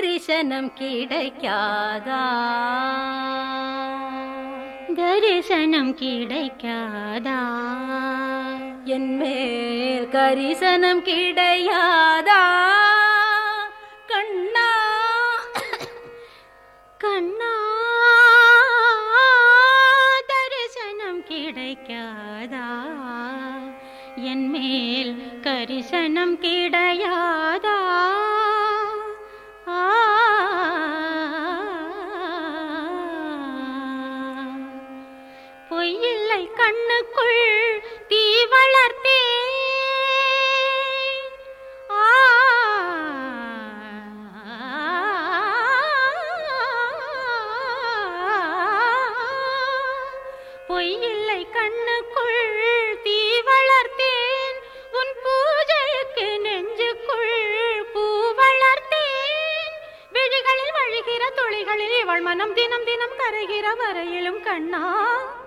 தரிசனம் கிடைக்காதா தரிசனம் கிடைக்காதா என் மேல் கரிசனம் கிடையாதா கண்ணா கண்ணா தரிசனம் கிடைக்காதா என் மேல் கரிசனம் கிடையாதா ஆ. பொய்யில்லை கண்ணுக்குள் தீ வளர்த்தேன் ஆ. பொய்யில்லை கண்ணுக்குள் தீ வளர்த்தேன் உன் பூஜைக்கு நெஞ்சுக்குள் பூ வளர்த்தேன் விழிகளில் வழிகிற துளிகளில் இவள் மனம் தினம் தினம் கரைகிற வரையிலும் கண்ணா